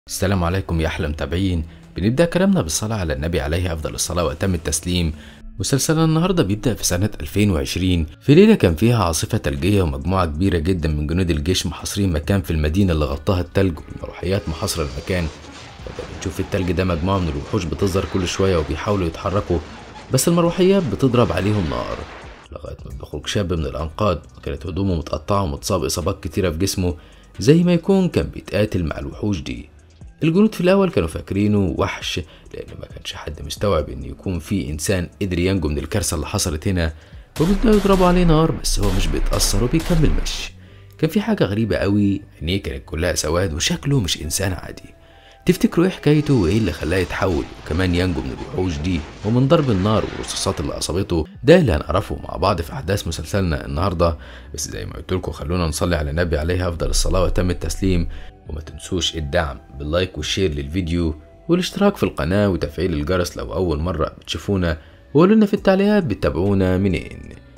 السلام عليكم يا أحلى متابعين بنبدأ كلامنا بالصلاة على النبي عليه أفضل الصلاة وأتم التسليم مسلسلنا النهاردة بيبدأ في سنة 2020 في ليلة كان فيها عاصفة ثلجية ومجموعة كبيرة جدا من جنود الجيش محاصرين مكان في المدينة اللي غطاها التلج والمروحيات محاصرة المكان فجأة بنشوف التلج ده مجموعة من الوحوش بتظهر كل شوية وبيحاولوا يتحركوا بس المروحيات بتضرب عليهم نار لغاية ما بيخرج شاب من الأنقاض وكانت هدومه متقطعة ومتصاب إصابات كتيرة في جسمه زي ما يكون كان بيتقاتل مع الوحوش دي الجنود في الأول كانوا فاكرينه وحش لأن ما كانش حد مستوعب إن يكون في إنسان قدر ينجو من الكارثة اللي حصلت هنا وبيبدأوا يضربوا عليه نار بس هو مش بيتأثر وبيكمل مشي كان في حاجة غريبة قوي عينيه كانت كلها سواد وشكله مش إنسان عادي تفتكروا ايه حكايته وايه اللي خلاه يتحول وكمان ينجو من الوحوش دي ومن ضرب النار والرصاصات اللي اصابته ده اللي هنعرفه مع بعض في احداث مسلسلنا النهارده بس زي ما قلت لكم خلونا نصلي على النبي عليه افضل الصلاه وتم التسليم وما تنسوش الدعم باللايك والشير للفيديو والاشتراك في القناه وتفعيل الجرس لو اول مره بتشوفونا وقولوا لنا في التعليقات بتتابعونا منين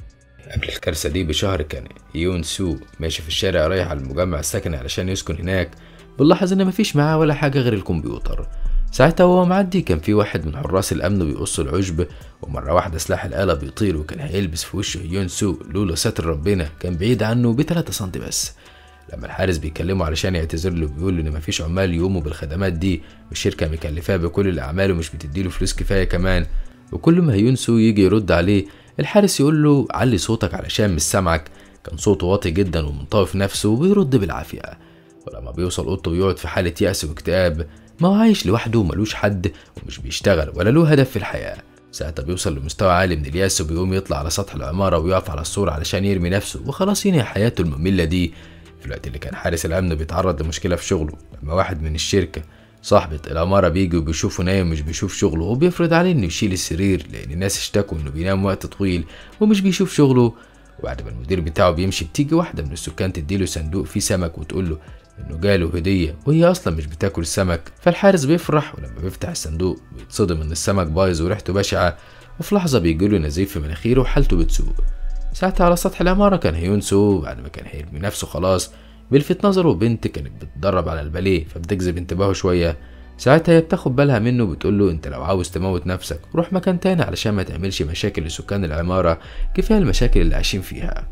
قبل الكارثة دي بشهر كان يون سو ماشي في الشارع رايح على المجمع السكني علشان يسكن هناك بنلاحظ ان مفيش معاه ولا حاجة غير الكمبيوتر ساعتها وهو معدي كان في واحد من حراس الامن بيقص العشب ومرة واحدة سلاح الآلة بيطير وكان هيلبس في وشه هيون سو لولا ساتر ربنا كان بعيد عنه بتلاتة سنتي بس لما الحارس بيكلمه علشان يعتذر له بيقول له ان مفيش عمال يقوموا بالخدمات دي والشركة مكلفاه بكل الاعمال ومش بتديله فلوس كفاية كمان وكل ما هيون سو يجي يرد عليه الحارس يقول له علي صوتك علشان مش سامعك كان صوته واطي جدا ومنطوي نفسه وبيرد بالعافية ولما بيوصل اوضته بيقعد في حالة يأس واكتئاب ما هو عايش لوحده وملوش حد ومش بيشتغل ولا له هدف في الحياة ساعتها بيوصل لمستوى عالي من اليأس وبيقوم يطلع على سطح العمارة ويقف على السور علشان يرمي نفسه وخلاص ينهي حياته المملة دي في الوقت اللي كان حارس الأمن بيتعرض لمشكلة في شغله لما واحد من الشركة صاحبة العمارة بيجي وبيشوفه نايم مش بيشوف شغله وبيفرض عليه انه يشيل السرير لأن الناس اشتكوا انه بينام وقت طويل ومش بيشوف شغله وبعد ما المدير بتاعه بيمشي بتيجي واحدة من السكان تديله صندوق فيه سمك وتقول له انه جاله هدية وهي اصلا مش بتاكل السمك فالحارس بيفرح ولما بيفتح الصندوق بيتصدم ان السمك بايظ وريحته بشعة وفي لحظة بيجيله نزيف في مناخيره وحالته بتسوء ساعتها على سطح العمارة كان هيون سو بعد ما كان هيرمي نفسه خلاص بيلفت نظره بنت كانت بتتدرب على الباليه فبتجذب انتباهه شوية ساعتها هي بتاخد بالها منه وبتقول له انت لو عاوز تموت نفسك روح مكان تاني علشان ما تعملش مشاكل لسكان العمارة كفاية المشاكل اللي عايشين فيها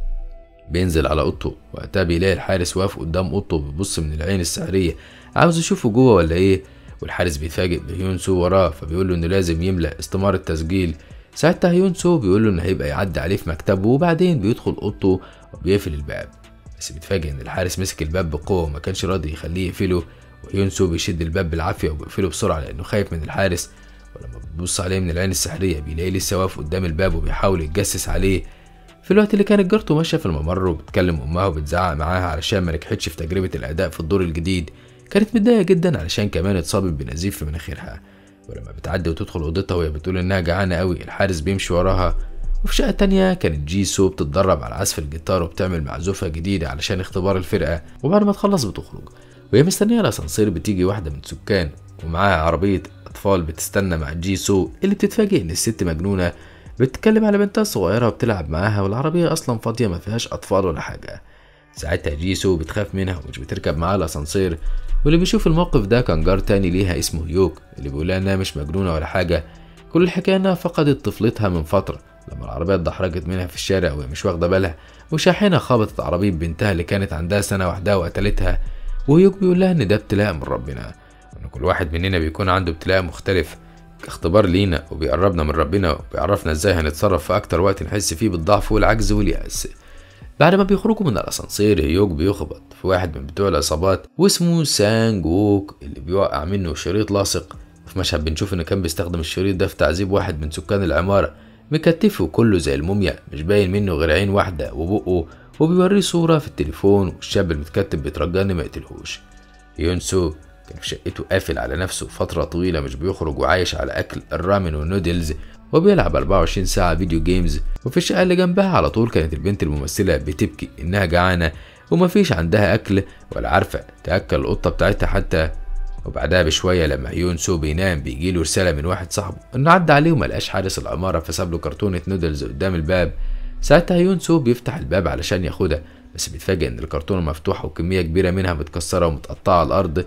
بينزل على اوضته وقتها بيلاقي الحارس واقف قدام اوضته بيبص من العين السحرية عاوز يشوفه جوه ولا ايه والحارس بيتفاجئ بهيون سو وراه فبيقول له انه لازم يملأ استمارة تسجيل ساعتها هيون سو بيقول له انه هيبقى يعدي عليه في مكتبه وبعدين بيدخل اوضته وبيقفل الباب بس بيتفاجئ ان الحارس مسك الباب بقوة وما كانش راضي يخليه يقفله وهيون سو بيشد الباب بالعافية وبيقفله بسرعة لانه خايف من الحارس ولما بيبص عليه من العين السحرية بيلاقيه لسه واقف قدام الباب وبيحاول يتجسس عليه في الوقت اللي كانت جارته ماشية في الممر وبتكلم أمها وبتزعق معاها علشان ما نجحتش في تجربة الأداء في الدور الجديد كانت متضايقة جدا علشان كمان اتصابت بنزيف في مناخيرها ولما بتعدي وتدخل أوضتها وهي بتقول إنها جعانة قوي الحارس بيمشي وراها وفي شقة تانية كانت جي سو بتتدرب على عزف الجيتار وبتعمل معزوفة جديدة علشان اختبار الفرقة وبعد ما تخلص بتخرج وهي مستنية الأسانسير بتيجي واحدة من السكان ومعاها عربية أطفال بتستنى مع جي سو اللي بتتفاجئ إن الست مجنونة بتتكلم على بنتها الصغيرة وبتلعب معاها والعربية أصلا فاضية ما فيهاش أطفال ولا حاجة ساعتها جيسو بتخاف منها ومش بتركب معاها الأسانسير واللي بيشوف الموقف ده كان جار تاني ليها اسمه يوك اللي بيقولها إنها مش مجنونة ولا حاجة كل الحكاية إنها فقدت طفلتها من فترة لما العربية اتدحرجت منها في الشارع وهي مش واخدة بالها وشاحنة خبطت عربية بنتها اللي كانت عندها سنة واحدة وقتلتها ويوك بيقول لها إن ده ابتلاء من ربنا وإن كل واحد مننا بيكون عنده ابتلاء مختلف اختبار لينا وبيقربنا من ربنا وبيعرفنا ازاي هنتصرف في اكتر وقت نحس فيه بالضعف والعجز واليأس بعد ما بيخرجوا من الاسانسير هيوك بيخبط في واحد من بتوع العصابات واسمه سانج ووك اللي بيوقع منه شريط لاصق في مشهد بنشوف انه كان بيستخدم الشريط ده في تعذيب واحد من سكان العمارة مكتفه كله زي الموميا مش باين منه غير عين واحدة وبقه وبيوريه صورة في التليفون والشاب المتكتب بيترجى ما يقتلهوش يونسو كان في شقته قافل على نفسه فترة طويلة مش بيخرج وعايش على أكل الرامن والنودلز وبيلعب 24 ساعة فيديو جيمز وفي الشقة اللي جنبها على طول كانت البنت الممثلة بتبكي إنها جعانة ومفيش عندها أكل ولا عارفة تأكل القطة بتاعتها حتى وبعدها بشوية لما هيون سو بينام بيجيله رسالة من واحد صاحبه إنه عدى عليه وملقاش حارس العمارة فساب له كرتونة نودلز قدام الباب ساعتها هيون سو بيفتح الباب علشان ياخدها بس بيتفاجئ إن الكرتونة مفتوحة وكمية كبيرة منها متكسرة ومتقطعة على الأرض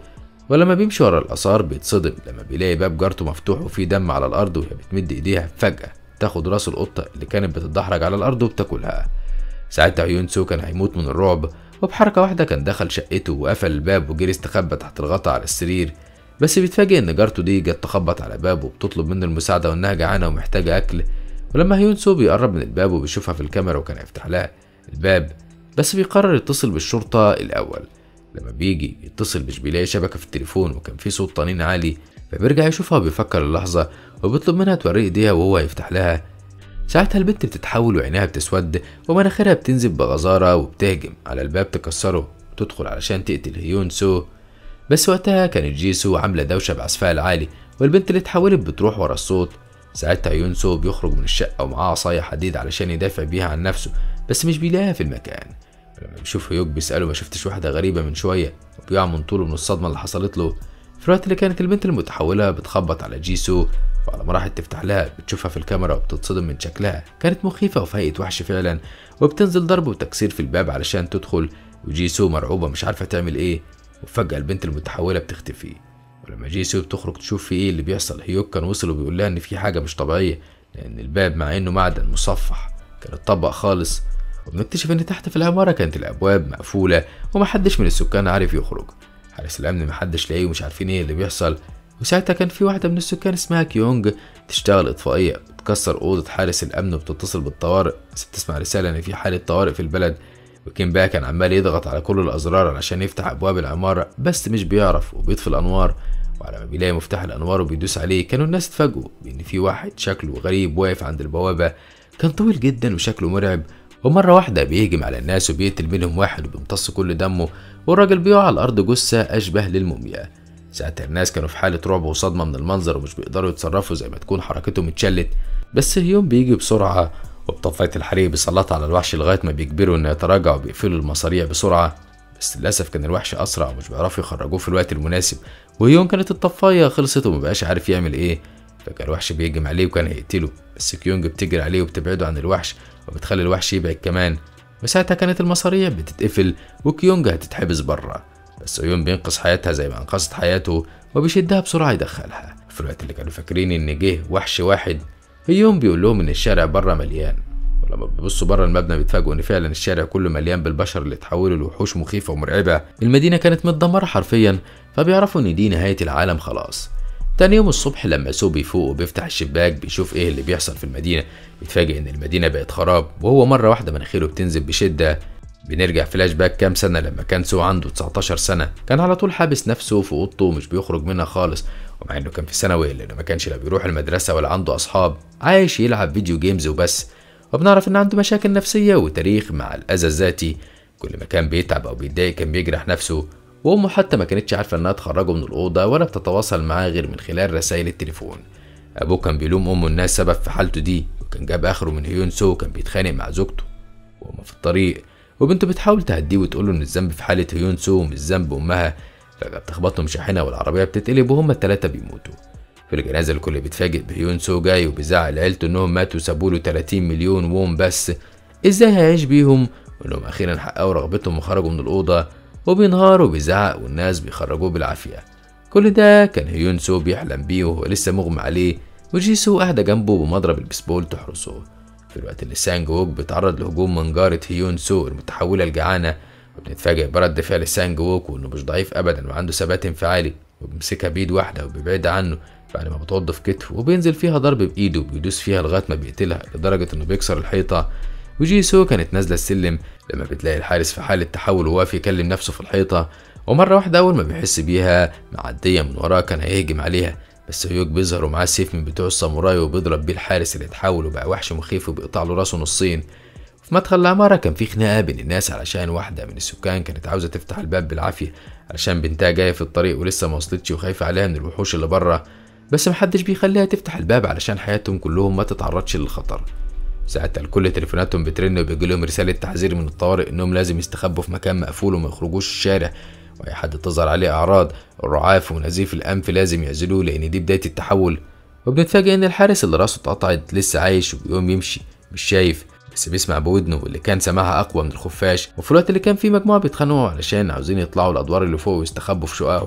ولما بيمشي ورا الآثار بيتصدم لما بيلاقي باب جارته مفتوح وفيه دم على الأرض وهي بتمد إيديها فجأة تاخد راس القطة اللي كانت بتتدحرج على الأرض وبتاكلها ساعتها هيون سو كان هيموت من الرعب وبحركة واحدة كان دخل شقته وقفل الباب وجري استخبى تحت الغطا على السرير بس بيتفاجئ إن جارته دي جت تخبط على بابه وبتطلب منه المساعدة وإنها جعانة ومحتاجة أكل ولما هيون سو بيقرب من الباب وبيشوفها في الكاميرا وكان هيفتح لها الباب بس بيقرر يتصل بالشرطة الأول لما بيجي يتصل مش بيلاقي شبكة في التليفون وكان في صوت طنين عالي فبيرجع يشوفها وبيفكر اللحظة وبيطلب منها توريه ايديها وهو يفتح لها ساعتها البنت بتتحول وعينيها بتسود ومناخيرها بتنزل بغزارة وبتهجم على الباب تكسره وتدخل علشان تقتل هيون سو بس وقتها كانت جيسو عاملة دوشة بعزفها العالي والبنت اللي اتحولت بتروح ورا الصوت ساعتها هيون سو بيخرج من الشقة ومعاه عصاية حديد علشان يدافع بيها عن نفسه بس مش بيلاقيها في المكان لما بيشوف هيوك بيسأله ما شفتش واحدة غريبة من شوية وبيقع من طوله من الصدمة اللي حصلت له في الوقت اللي كانت البنت المتحولة بتخبط على جيسو وعلى ما راحت تفتح لها بتشوفها في الكاميرا وبتتصدم من شكلها كانت مخيفة وفي هيئة وحش فعلا وبتنزل ضرب وتكسير في الباب علشان تدخل وجيسو مرعوبة مش عارفة تعمل ايه وفجأة البنت المتحولة بتختفي ولما جيسو بتخرج تشوف في ايه اللي بيحصل هيوك كان وصل وبيقول لها ان في حاجة مش طبيعية لأن الباب مع انه معدن مصفح كان اتطبق خالص وبنكتشف ان تحت في العمارة كانت الأبواب مقفولة ومحدش من السكان عارف يخرج حارس الأمن محدش لاقيه ومش عارفين ايه اللي بيحصل وساعتها كان في واحدة من السكان اسمها كيونج تشتغل إطفائية بتكسر أوضة حارس الأمن وبتتصل بالطوارئ بس بتسمع رسالة إن في حالة طوارئ في البلد وكين بقى كان عمال يضغط على كل الأزرار علشان يفتح أبواب العمارة بس مش بيعرف وبيطفي الأنوار وعلى ما بيلاقي مفتاح الأنوار وبيدوس عليه كانوا الناس اتفاجئوا بإن في واحد شكله غريب واقف عند البوابة كان طويل جدا وشكله مرعب ومرة واحدة بيهجم على الناس وبيقتل منهم واحد وبيمتص كل دمه والراجل بيقع على الأرض جثة أشبه للموميا ساعتها الناس كانوا في حالة رعب وصدمة من المنظر ومش بيقدروا يتصرفوا زي ما تكون حركتهم اتشلت بس هيوم بيجي بسرعة وبطفاية الحريق بيسلطها على الوحش لغاية ما بيجبروا إنه يتراجع وبيقفلوا المصاريع بسرعة بس للأسف كان الوحش أسرع ومش بيعرفوا يخرجوه في الوقت المناسب وهيوم كانت الطفاية خلصت ومبقاش عارف يعمل إيه فكان الوحش بيهجم عليه وكان هيقتله بس كيونج بتجري عليه وبتبعده عن الوحش وبتخلي الوحش يبعد كمان وساعتها كانت المصاريع بتتقفل وكيونج هتتحبس بره بس هيون بينقذ حياتها زي ما انقذت حياته وبيشدها بسرعة يدخلها في الوقت اللي كانوا فاكرين إن جه وحش واحد هيون بيقول لهم إن الشارع بره مليان ولما بيبصوا بره المبنى بيتفاجئوا إن فعلا الشارع كله مليان بالبشر اللي اتحولوا لوحوش مخيفة ومرعبة المدينة كانت متدمرة حرفيا فبيعرفوا إن دي نهاية العالم خلاص تاني يوم الصبح لما سو بيفوق وبيفتح الشباك بيشوف ايه اللي بيحصل في المدينة بيتفاجئ ان المدينة بقت خراب وهو مرة واحدة مناخيره بتنزل بشدة بنرجع فلاش باك كام سنة لما كان سو عنده 19 سنة كان على طول حابس نفسه في أوضته ومش بيخرج منها خالص ومع إنه كان في ثانوي لأنه ما كانش لا بيروح المدرسة ولا عنده أصحاب عايش يلعب فيديو جيمز وبس وبنعرف إن عنده مشاكل نفسية وتاريخ مع الأذى الذاتي كل ما كان بيتعب أو بيتضايق كان بيجرح نفسه وأمه حتى ما كانتش عارفة إنها تخرجه من الأوضة ولا بتتواصل معاه غير من خلال رسائل التليفون أبوه كان بيلوم أمه إنها السبب في حالته دي وكان جاب آخره من هيون سو وكان بيتخانق مع زوجته وهما في الطريق وبنته بتحاول تهديه وتقول له ان الذنب في حاله هيون سو ومش ذنب امها فجاه بتخبطهم شاحنه والعربيه بتتقلب وهما التلاته بيموتوا في الجنازه الكل بيتفاجئ بهيون سو جاي وبيزعق لعيلته انهم ماتوا وسابوا له 30 مليون ووم بس ازاي هيعيش بيهم وانهم اخيرا حققوا رغبتهم وخرجوا من الاوضه وبينهار وبيزعق والناس بيخرجوه بالعافيه كل ده كان هيون سو بيحلم بيه وهو لسه مغمى عليه وجيسو قاعده جنبه بمضرب البيسبول تحرسه في الوقت اللي سانج ووك بيتعرض لهجوم من جارة هيون سو المتحولة الجعانة وبنتفاجئ برد فعل سانج ووك وانه مش ضعيف ابدا وعنده ثبات انفعالي وبيمسكها بايد واحدة وبيبعدها عنه بعد ما بتوظف كتفه وبينزل فيها ضرب بايده وبيدوس فيها لغاية ما بيقتلها لدرجة انه بيكسر الحيطة وجي سو كانت نازلة السلم لما بتلاقي الحارس في حالة تحول وواقف يكلم نفسه في الحيطة ومرة واحدة أول ما بيحس بيها معدية من وراه كان هيهجم عليها بس هيوك بيظهر ومعاه سيف من بتوع الساموراي وبيضرب بيه الحارس اللي اتحول وبقى وحش مخيف وبيقطع له راسه نصين في مدخل العمارة كان في خناقة بين الناس علشان واحدة من السكان كانت عاوزة تفتح الباب بالعافية علشان بنتها جاية في الطريق ولسه ما وصلتش وخايفة عليها من الوحوش اللي بره بس محدش بيخليها تفتح الباب علشان حياتهم كلهم ما تتعرضش للخطر ساعتها الكل تليفوناتهم بترن وبيجي لهم رسالة تحذير من الطوارئ انهم لازم يستخبوا في مكان مقفول وما يخرجوش الشارع واي حد تظهر عليه اعراض الرعاف ونزيف الانف لازم يعزلوه لان دي بدايه التحول وبنتفاجئ ان الحارس اللي راسه اتقطعت لسه عايش وبيقوم يمشي مش شايف بس بيسمع بودنه واللي كان سماعها اقوى من الخفاش وفي الوقت اللي كان فيه مجموعه بيتخانقوا علشان عاوزين يطلعوا الادوار اللي فوق ويستخبوا في شققهم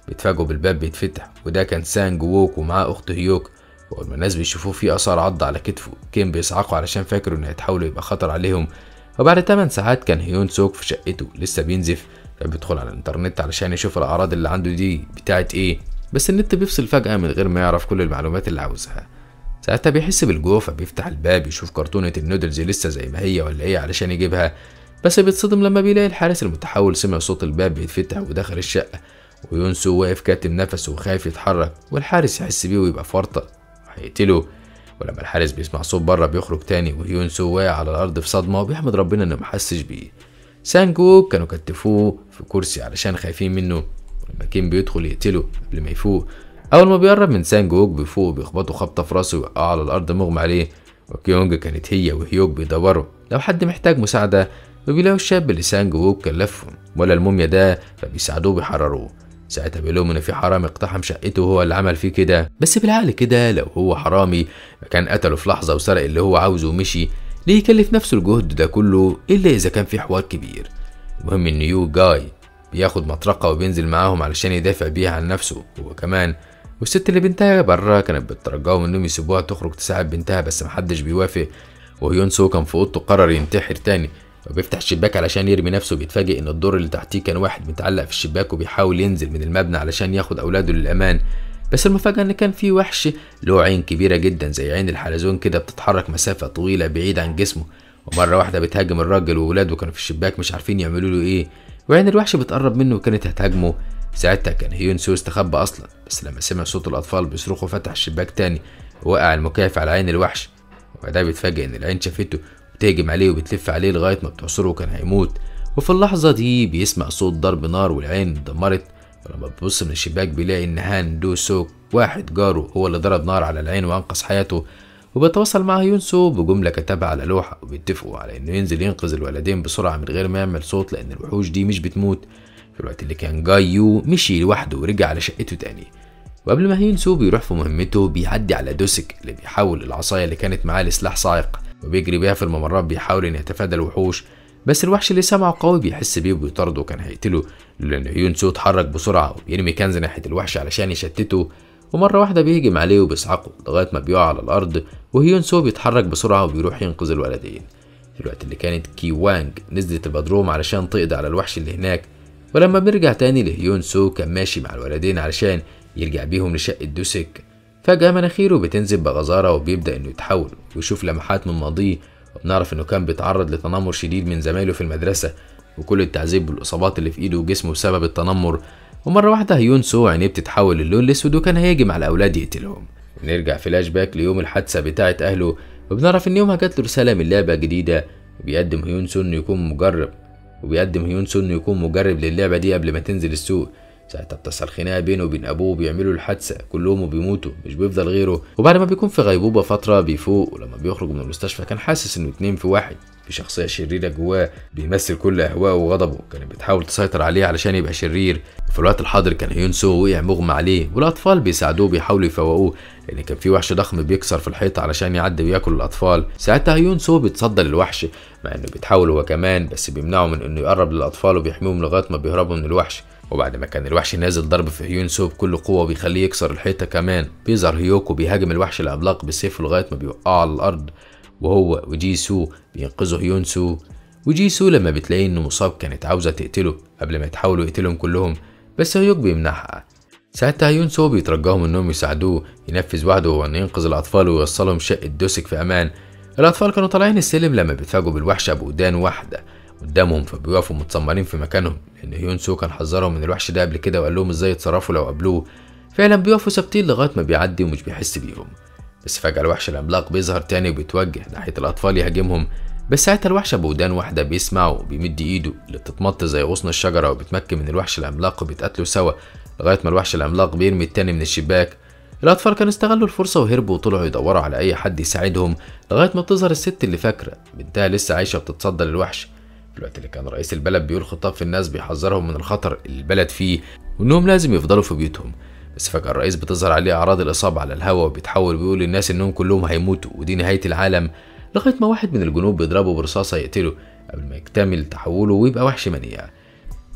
بيتفاجئوا بالباب بيتفتح وده كان سانج ووك ومعاه أخت هيوك وأول ما الناس بيشوفوه في آثار عض على كتفه كين بيصعقوا علشان فاكروا إن هيتحولوا يبقى خطر عليهم وبعد 8 ساعات كان هيون سوك في شقته لسه بينزف فبيدخل على الإنترنت علشان يشوف الأعراض اللي عنده دي بتاعت إيه بس النت بيفصل فجأة من غير ما يعرف كل المعلومات اللي عاوزها ساعتها بيحس بالجوع فبيفتح الباب يشوف كرتونة النودلز لسه زي ما هي ولا ايه علشان يجيبها بس بيتصدم لما بيلاقي الحارس المتحول سمع صوت الباب بيتفتح ودخل الشقة ويونسو واقف كاتم نفسه وخايف يتحرك والحارس يحس بيه ويبقى في ورطة هيقتله ولما الحارس بيسمع صوت بره بيخرج تاني ويونسو واقع على الأرض في صدمة وبيحمد ربنا إنه محسش بيه سانجو كانوا كتفوه في كرسي علشان خايفين منه ولما كين بيدخل يقتله قبل ما يفوق أول ما بيقرب من سانجوك بيفوق بيخبطوا خبطة في راسه ويوقعه على الأرض مغمى عليه وكيونج كانت هي وهيوك بيدوروا لو حد محتاج مساعدة وبيلاقوا الشاب اللي سانجوك كلفهم ولا الموميا ده فبيساعدوه بيحرروه ساعتها بيقول ان في حرامي اقتحم شقته وهو اللي عمل فيه كده بس بالعقل كده لو هو حرامي كان قتله في لحظه وسرق اللي هو عاوزه ومشي ليه يكلف نفسه الجهد ده كله الا اذا كان في حوار كبير المهم ان يو جاي بياخد مطرقه وبينزل معاهم علشان يدافع بيها عن نفسه هو كمان والست اللي بنتها بره كانت بترجاهم انهم يسيبوها تخرج تساعد بنتها بس محدش بيوافق وهيون سو كان في اوضته قرر ينتحر تاني وبيفتح الشباك علشان يرمي نفسه بيتفاجئ ان الدور اللي تحتيه كان واحد متعلق في الشباك وبيحاول ينزل من المبنى علشان ياخد اولاده للامان بس المفاجأة إن كان في وحش له عين كبيرة جدا زي عين الحلزون كده بتتحرك مسافة طويلة بعيد عن جسمه ومرة واحدة بتهاجم الراجل وولاده كانوا في الشباك مش عارفين يعملوا له إيه وعين الوحش بتقرب منه وكانت هتهاجمه ساعتها كان هيون سو استخبى أصلا بس لما سمع صوت الأطفال بيصرخوا فتح الشباك تاني ووقع المكيف على عين الوحش وبعدها بيتفاجئ إن العين شافته بتهجم عليه وبتلف عليه لغاية ما بتعصره وكان هيموت وفي اللحظة دي بيسمع صوت ضرب نار والعين اتدمرت ولما بيبص من الشباك بيلاقي إن هان دو سوك واحد جاره هو اللي ضرب نار على العين وأنقذ حياته وبيتواصل مع يونسو بجملة كتبها على لوحة وبيتفقوا على إنه ينزل ينقذ الولدين بسرعة من غير ما يعمل صوت لأن الوحوش دي مش بتموت في الوقت اللي كان جاي يو مشي لوحده ورجع على شقته تاني وقبل ما هينسو بيروح في مهمته بيعدي على دوسك اللي بيحول العصاية اللي كانت معاه لسلاح صاعق وبيجري بيها في الممرات بيحاول ان يتفادى الوحوش بس الوحش اللي سمعه قوي بيحس بيه وبيطارده وكان هيقتله لان يونسو اتحرك بسرعه وبيرمي كنز ناحيه الوحش علشان يشتته ومرة واحدة بيهجم عليه وبيصعقه لغاية ما بيقع على الأرض وهيونسو بيتحرك بسرعة وبيروح ينقذ الولدين في الوقت اللي كانت كي وانج نزلت البدروم علشان تقضي على الوحش اللي هناك ولما بنرجع تاني لهيون سو كان ماشي مع الولدين علشان يرجع بيهم لشقة دوسك فجأة مناخيره بتنزل بغزارة وبيبدأ إنه يتحول ويشوف لمحات من ماضيه وبنعرف إنه كان بيتعرض لتنمر شديد من زمايله في المدرسة وكل التعذيب والإصابات اللي في إيده وجسمه بسبب التنمر ومرة واحدة هيون سو عينيه بتتحول للون الأسود وكان هيهجم على الأولاد يقتلهم نرجع فلاش باك ليوم الحادثة بتاعة أهله وبنعرف إن يومها جات له رسالة من لعبة جديدة وبيقدم هيون سو إنه يكون مجرب وبيقدم هيون سو إنه يكون مجرب للعبة دي قبل ما تنزل السوق ساعتها بتحصل خناقه بينه وبين ابوه بيعملوا الحادثه كلهم وبيموتوا مش بيفضل غيره وبعد ما بيكون في غيبوبه فتره بيفوق ولما بيخرج من المستشفى كان حاسس انه اتنين في واحد في شخصيه شريره جواه بيمثل كل اهواءه وغضبه كانت بتحاول تسيطر عليه علشان يبقى شرير وفي الوقت الحاضر كان هيون سو وقع مغمى عليه والاطفال بيساعدوه بيحاولوا يفوقوه لان كان في وحش ضخم بيكسر في الحيطه علشان يعدي وياكل الاطفال ساعتها هيون سو بيتصدى للوحش مع انه بيتحاول هو كمان بس بيمنعه من انه يقرب للاطفال وبيحميهم لغايه ما بيهربوا من الوحش وبعد ما كان الوحش نازل ضرب في هيون سو بكل قوة وبيخليه يكسر الحيطة كمان بيظهر هيوكو بيهاجم الوحش العملاق بالسيف لغاية ما بيوقعه على الأرض وهو وجي سو بينقذوا هيون سو وجي سو لما بتلاقي إنه مصاب كانت عاوزة تقتله قبل ما يتحاولوا يقتلهم كلهم بس هيوك بيمنعها ساعتها هيون سو بيترجاهم إنهم يساعدوه ينفذ وعده وإنه ينقذ الأطفال ويوصلهم شقة دوسك في أمان الأطفال كانوا طالعين السلم لما بيتفاجئوا بالوحش أبو ودان واحدة قدامهم فبيقفوا متسمرين في مكانهم لان هيون سو كان حذرهم من الوحش ده قبل كده وقال لهم ازاي يتصرفوا لو قابلوه فعلا بيقفوا ثابتين لغايه ما بيعدي ومش بيحس بيهم بس فجاه الوحش العملاق بيظهر تاني وبيتوجه ناحيه الاطفال يهاجمهم بس ساعتها الوحش ابو ودان واحده بيسمع وبيمد ايده اللي بتتمط زي غصن الشجره وبتمكن من الوحش العملاق وبيتقاتلوا سوا لغايه ما الوحش العملاق بيرمي التاني من الشباك الأطفال كانوا استغلوا الفرصة وهربوا وطلعوا يدوروا على أي حد يساعدهم لغاية ما بتظهر الست اللي فاكرة بنتها لسه عايشة بتتصدى للوحش في الوقت اللي كان رئيس البلد بيقول خطاب في الناس بيحذرهم من الخطر اللي البلد فيه وانهم لازم يفضلوا في بيوتهم بس فجأة الرئيس بتظهر عليه أعراض الإصابة على الهواء وبيتحول وبيقول للناس إنهم كلهم هيموتوا ودي نهاية العالم لغاية ما واحد من الجنود بيضربه برصاصة يقتله قبل ما يكتمل تحوله ويبقى وحش منيع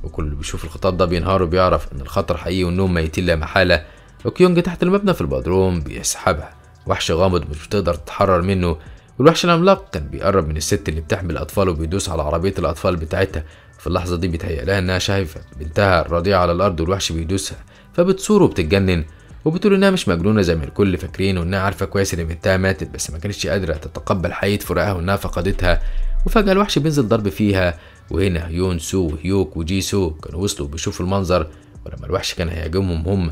وكل اللي بيشوف الخطاب ده بينهار وبيعرف ان الخطر حقيقي وانهم ميتين لا محاله وكيونج تحت المبنى في البدروم بيسحبها وحش غامض مش بتقدر تتحرر منه والوحش العملاق كان بيقرب من الست اللي بتحمل اطفال وبيدوس على عربيه الاطفال بتاعتها في اللحظه دي بيتهيأ لها انها شايفه بنتها الرضيعه على الارض والوحش بيدوسها فبتصور وبتتجنن وبتقول انها مش مجنونه زي ما الكل فاكرين وانها عارفه كويس ان بنتها ماتت بس ما كانتش قادره تتقبل حقيقه فراقها وانها فقدتها وفجاه الوحش بينزل ضرب فيها وهنا هيون سو وهيوك وجي سو كانوا وصلوا بيشوفوا المنظر ولما الوحش كان هيهاجمهم هم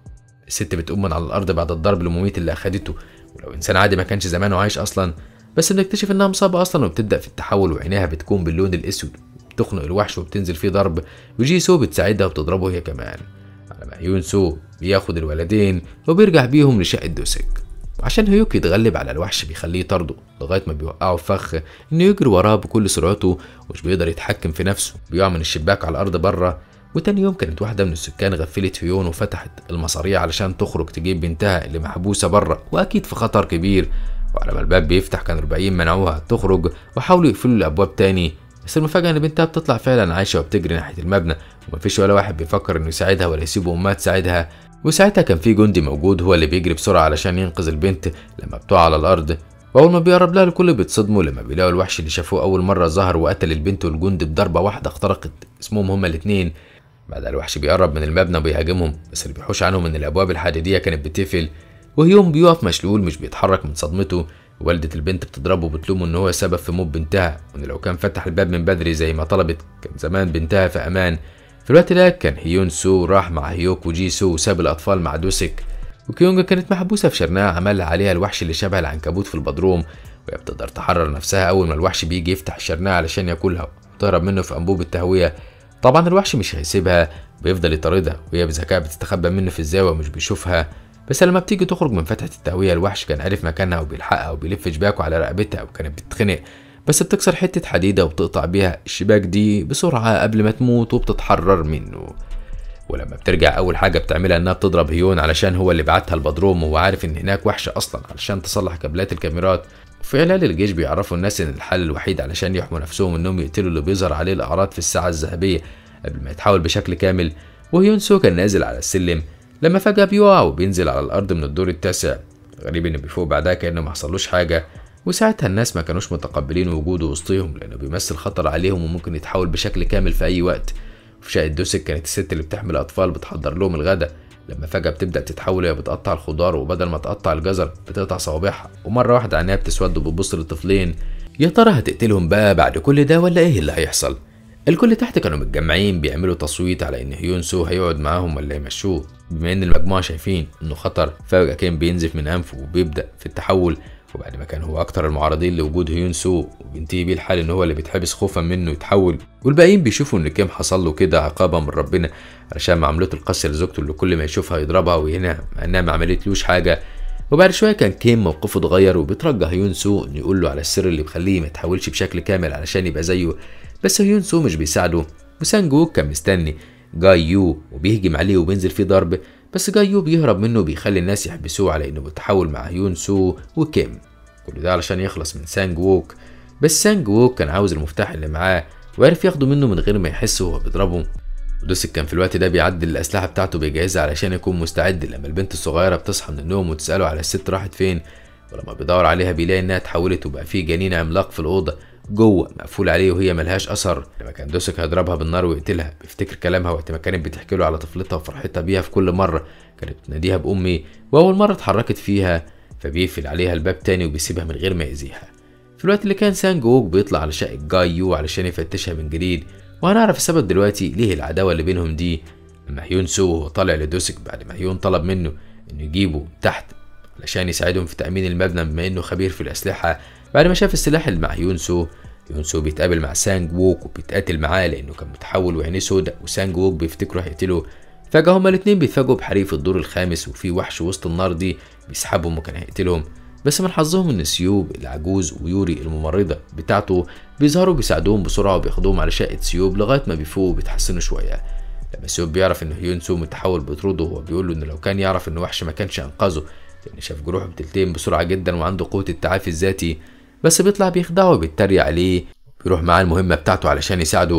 الست بتقوم من على الارض بعد الضرب المميت اللي اخدته ولو انسان عادي ما كانش زمانه عايش اصلا بس بنكتشف انها مصابه اصلا وبتبدا في التحول وعينيها بتكون باللون الاسود بتخنق الوحش وبتنزل فيه ضرب وجي سو بتساعدها وبتضربه هي كمان على ما هيون سو بياخد الولدين وبيرجع بيهم لشقه دوسك وعشان هيوك يتغلب على الوحش بيخليه يطارده لغايه ما بيوقعه في فخ انه يجري وراه بكل سرعته ومش بيقدر يتحكم في نفسه بيقع من الشباك على الارض بره وتاني يوم كانت واحدة من السكان غفلت هيون وفتحت المصاريع علشان تخرج تجيب بنتها اللي محبوسة بره وأكيد في خطر كبير وعلى ما الباب بيفتح كان الباقيين منعوها تخرج وحاولوا يقفلوا الأبواب تاني بس المفاجأة إن بنتها بتطلع فعلا عايشة وبتجري ناحية المبنى ومفيش ولا واحد بيفكر إنه يساعدها ولا يسيب أمها تساعدها وساعتها كان في جندي موجود هو اللي بيجري بسرعة علشان ينقذ البنت لما بتقع على الأرض وأول ما بيقرب لها الكل بيتصدموا لما بيلاقوا الوحش اللي شافوه أول مرة ظهر وقتل البنت والجندي بضربة واحدة اخترقت اسمهم هما الاتنين بعد الوحش بيقرب من المبنى وبيهاجمهم بس اللي بيحوش عنهم ان الابواب الحديديه كانت بتقفل وهيوم بيقف مشلول مش بيتحرك من صدمته والدة البنت بتضربه وبتلومه ان هو سبب في موت بنتها وان لو كان فتح الباب من بدري زي ما طلبت كان زمان بنتها في امان في الوقت ده كان هيون سو راح مع هيوك وجي سو وساب الاطفال مع دوسك وكيونجا كانت محبوسه في شرناها عملها عليها الوحش اللي شبه العنكبوت في البدروم وهي بتقدر تحرر نفسها اول ما الوحش بيجي يفتح الشرناها علشان ياكلها وتهرب منه في انبوب التهويه طبعا الوحش مش هيسيبها بيفضل يطاردها وهي بذكاء بتستخبى منه في الزاويه ومش بيشوفها بس لما بتيجي تخرج من فتحة التهوية الوحش كان عارف مكانها وبيلحقها وبيلف شباكه على رقبتها وكانت بتتخنق بس بتكسر حتة حديدة وبتقطع بيها الشباك دي بسرعة قبل ما تموت وبتتحرر منه ولما بترجع أول حاجة بتعملها إنها بتضرب هيون علشان هو اللي بعتها البدروم وهو عارف إن هناك وحش أصلا علشان تصلح كابلات الكاميرات في خلال الجيش بيعرفوا الناس إن الحل الوحيد علشان يحموا نفسهم إنهم يقتلوا اللي بيظهر عليه الأعراض في الساعة الذهبية قبل ما يتحول بشكل كامل وهيون سو كان نازل على السلم لما فجأة بيقع وبينزل على الأرض من الدور التاسع غريب إنه بيفوق بعدها كأنه ما حصلوش حاجة وساعتها الناس ما كانوش متقبلين وجوده وسطهم لأنه بيمثل خطر عليهم وممكن يتحول بشكل كامل في أي وقت في شقة دوسك كانت الست اللي بتحمل أطفال بتحضر لهم الغدا لما فجأة بتبدأ تتحول وهي بتقطع الخضار وبدل ما تقطع الجزر بتقطع صوابعها ومرة واحدة عينيها بتسود وبتبص للطفلين يا ترى هتقتلهم بقى بعد كل ده ولا ايه اللي هيحصل؟ الكل تحت كانوا متجمعين بيعملوا تصويت على ان هيون سو هيقعد معاهم ولا يمشوه بما ان المجموعه شايفين انه خطر فجاه كان بينزف من انفه وبيبدا في التحول وبعد ما كان هو اكتر المعارضين لوجود هيون سو وبينتهي بيه الحال ان هو اللي بيتحبس خوفا منه يتحول والباقيين بيشوفوا ان كيم حصل له كده عقابه من ربنا علشان معاملته القاسيه لزوجته اللي كل ما يشوفها يضربها ويهنها مع انها ما عملتلوش حاجه وبعد شويه كان كيم موقفه اتغير وبيترجى هيون سو انه يقول له على السر اللي بيخليه ما يتحولش بشكل كامل علشان يبقى زيه بس هيون سو مش بيساعده وسانجوك كان مستني جاي يو وبيهجم عليه وبينزل فيه ضرب بس جاي يو بيهرب منه وبيخلي الناس يحبسوه على انه بيتحول مع هيون سو وكيم كل ده علشان يخلص من سانج ووك بس سانج ووك كان عاوز المفتاح اللي معاه وعرف ياخده منه من غير ما يحس وهو بيضربه ودوسك كان في الوقت ده بيعدل الأسلحة بتاعته بيجهزها علشان يكون مستعد لما البنت الصغيرة بتصحى من النوم وتسأله على الست راحت فين ولما بيدور عليها بيلاقي إنها اتحولت وبقى في جنين عملاق في الأوضة جوه مقفول عليه وهي ملهاش أثر لما كان دوسك هيضربها بالنار ويقتلها بيفتكر كلامها وقت ما كانت بتحكي له على طفلتها وفرحتها بيها في كل مرة كانت بتناديها بأمي وأول مرة اتحركت فيها فبيقفل عليها الباب تاني وبيسيبها من غير ما يأذيها في الوقت اللي كان سانج ووك بيطلع على شقة جاي يو علشان يفتشها من جديد وهنعرف السبب دلوقتي ليه العداوة اللي بينهم دي لما هيون سو وهو طالع لدوسك بعد ما هيون طلب منه انه يجيبه تحت علشان يساعدهم في تأمين المبنى بما انه خبير في الأسلحة بعد ما شاف السلاح اللي مع هيون سو هيون سو بيتقابل مع سانج ووك وبيتقاتل معاه لأنه كان متحول وعينيه سودا وسانج ووك بيفتكروا هيقتله فجأة هما الاتنين بيتفاجئوا بحريق في الدور الخامس وفي وحش وسط النار دي بيسحبهم وكان هيقتلهم بس من حظهم ان سيوب العجوز ويوري الممرضة بتاعته بيظهروا بيساعدوهم بسرعة وبياخدوهم على شقة سيوب لغاية ما بيفوقوا وبيتحسنوا شوية لما سيوب بيعرف ان هيون سو متحول بيطرده هو بيقول له ان لو كان يعرف ان وحش ما كانش انقذه لان شاف جروحه بتلتئم بسرعة جدا وعنده قوة التعافي الذاتي بس بيطلع بيخدعه وبيتريق عليه بيروح معاه المهمة بتاعته علشان يساعده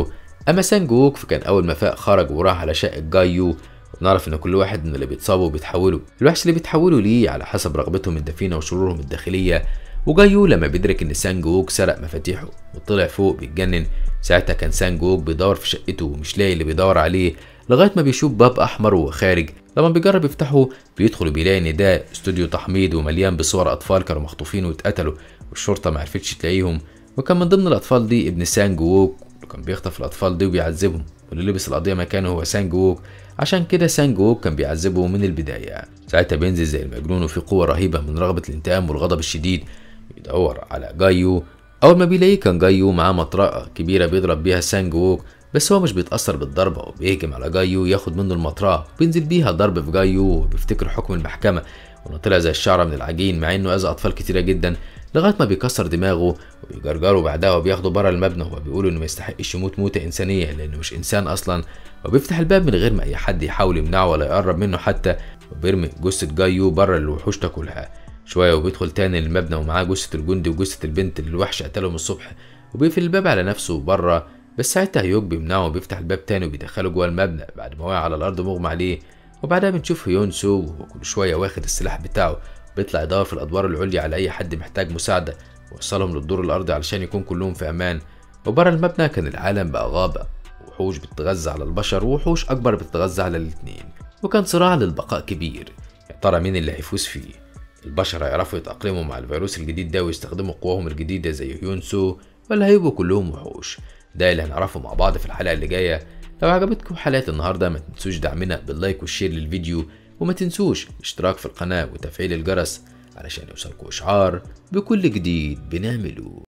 اما سانج ووك فكان اول ما فاق خرج وراح على شقه جايو ونعرف ان كل واحد من اللي بيتصابوا بيتحولوا الوحش اللي بيتحولوا ليه على حسب رغبتهم الدفينه وشرورهم الداخليه وجايو لما بيدرك ان سانج ووك سرق مفاتيحه وطلع فوق بيتجنن ساعتها كان سانج ووك بيدور في شقته ومش لاقي اللي بيدور عليه لغايه ما بيشوف باب احمر وهو خارج لما بيجرب يفتحه بيدخل وبيلاقي ان ده استوديو تحميض ومليان بصور اطفال كانوا مخطوفين واتقتلوا والشرطه ما عرفتش تلاقيهم وكان من ضمن الاطفال دي ابن سانج ووك وكان بيخطف الاطفال دي وبيعذبهم واللي لبس القضيه مكانه هو سانج ووك عشان كده سانج ووك كان بيعذبه من البدايه ساعتها بينزل زي المجنون وفي قوه رهيبه من رغبه الانتقام والغضب الشديد بيدور على جايو اول ما بيلاقيه كان جايو معاه مطرقه كبيره بيضرب بيها سانج ووك بس هو مش بيتأثر بالضربة وبيهجم على جايو ياخد منه المطرقة وبينزل بيها ضرب في جايو وبيفتكر حكم المحكمة وانه طلع زي الشعرة من العجين مع انه اذى اطفال كتيرة جدا لغاية ما بيكسر دماغه وبيجرجره بعدها وبياخده بره المبنى وبيقولوا انه ما يستحقش يموت موتة انسانية لانه مش انسان اصلا وبيفتح الباب من غير ما اي حد يحاول يمنعه ولا يقرب منه حتى وبيرمي جثة جايو بره الوحوش تاكلها شوية وبيدخل تاني للمبنى ومعاه جثة الجندي وجثة البنت اللي الوحش قتلهم الصبح وبيقفل الباب على نفسه بره بس ساعتها هيوك بيمنعه وبيفتح الباب تاني وبيدخله جوه المبنى بعد ما وقع على الارض مغمى عليه وبعدها بنشوف هيونسو وهو كل شويه واخد السلاح بتاعه بيطلع يدور في الادوار العليا على اي حد محتاج مساعده ويوصلهم للدور الارضي علشان يكون كلهم في امان وبره المبنى كان العالم بقى غابه وحوش بتتغذى على البشر ووحوش اكبر بتتغذى على الاتنين وكان صراع للبقاء كبير يا ترى مين اللي هيفوز فيه البشر هيعرفوا يتأقلموا مع الفيروس الجديد ده ويستخدموا قواهم الجديدة زي هيونسو ولا هيبقوا كلهم وحوش ده اللي هنعرفه مع بعض في الحلقة اللي جاية لو عجبتكم حلقة النهاردة ما تنسوش دعمنا باللايك والشير للفيديو وما تنسوش الاشتراك في القناة وتفعيل الجرس علشان يوصلكوا إشعار بكل جديد بنعمله